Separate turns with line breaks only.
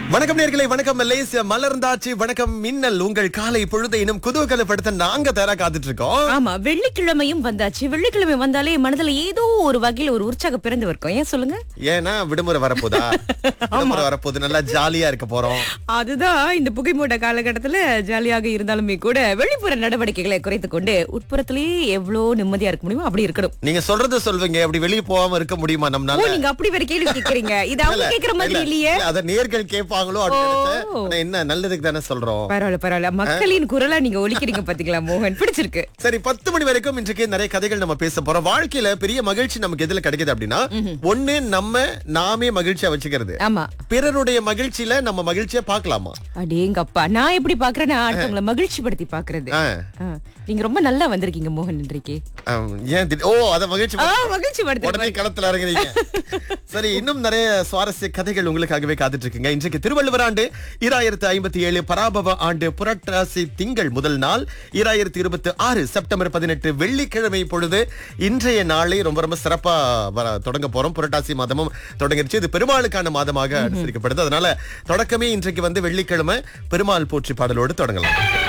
வணக்கம் நேர்களை வணக்கம் மலேசியா மலர்ந்தாச்சு வணக்கம் மின்னல் உங்கள் காலை பொழுதை இன்னும் குதூகலப்படுத்த நாங்க தயாரா காத்துட்டு இருக்கோம்
ஆமா வெள்ளிக்கிழமையும் வந்தாச்சு வெள்ளிக்கிழமை வந்தாலே மனதுல ஏதோ ஒரு வகையில ஒரு உற்சாகம் பிறந்து இருக்கும் ஏன் சொல்லுங்க
ஏன்னா விடுமுறை வரப்போதா விடுமுறை வரப்போகுது நல்லா ஜாலியா இருக்க போறோம்
அதுதான் இந்த புகைமூட்ட காலகட்டத்துல ஜாலியாக இருந்தாலுமே கூட வெளிப்புற நடவடிக்கைகளை குறைத்துக் கொண்டு உட்புறத்திலேயே எவ்வளவு நிம்மதியா இருக்க முடியுமோ அப்படி இருக்கணும்
நீங்க சொல்றது சொல்வீங்க அப்படி வெளியே போகாம இருக்க முடியுமா
ஓ
நம்மனால
நீங்க அப்படி வேற கேள்வி கேக்குறீங்க இது அவங்க
இல்ல,
கேக்குற மாதிரி
இல்ல,
இல்லையே
இல்ல, அத நேர்கள் கேட்பாங்களோ அப்படின்னு
ஓ.
நினைச்சேன். ஆனா என்ன நல்லதுக்கு தானே சொல்றோம்
பரவாயில்ல பரவாயில்ல மக்களின் குரலா நீங்க ஒலிக்கிறீங்க பாத்தீங்களா மோகன் பிடிச்சிருக்கு
சரி பத்து மணி வரைக்கும் இன்றைக்கு நிறைய கதைகள் நம்ம பேச போறோம் வாழ்க்கையில பெரிய மகிழ்ச்சி நமக்கு எதுல கிடைக்குது அப்படின்னா ஒண்ணு நம்ம நாமே மகிழ்ச்சியா வச்சுக்கிறது
ஆமா
பிறருடைய மகிழ்ச்சியில நம்ம மகிழ்ச்சியா பார்க்கலாமா
அடேங்கப்பா நான் எப்படி பாக்குறேன்னா அடுத்தவங்களை மகிழ்ச்சி படுத்தி பாக்குறது
ஆ.
ஆ, நீங்க ரொம்ப நல்லா வந்திருக்கீங்க மோகன் இன்றைக்கு
ஆம், ஏன் திடீர்- ஓ அத மகிழ்ச்சி
ஆ,
படுத்த-
மகிழ்ச்சி
உடனே
படுத்தி
களத்துல இறங்குறீங்க சரி இன்னும் நிறைய சுவாரஸ்ய கதைகள் உங்களுக்காகவே காத்துட்டு இருக்குங்க இன்றைக்கு திருவள்ளுவர் ஆண்டு இராயிரத்து ஐம்பத்தி ஏழு பராபவ ஆண்டு புரட்டாசி திங்கள் முதல் நாள் இராயிரத்தி இருபத்தி ஆறு செப்டம்பர் பதினெட்டு வெள்ளிக்கிழமை பொழுது இன்றைய நாளை ரொம்ப ரொம்ப சிறப்பா வர- தொடங்க போறோம் புரட்டாசி மாதமும் தொடங்கிருச்சு இது பெருமாளுக்கான மாதமாக அனுசரிக்கப்படுது அதனால தொடக்கமே இன்றைக்கு வந்து வெள்ளிக்கிழமை பெருமாள் போற்றி பாடலோடு தொடங்கலாம்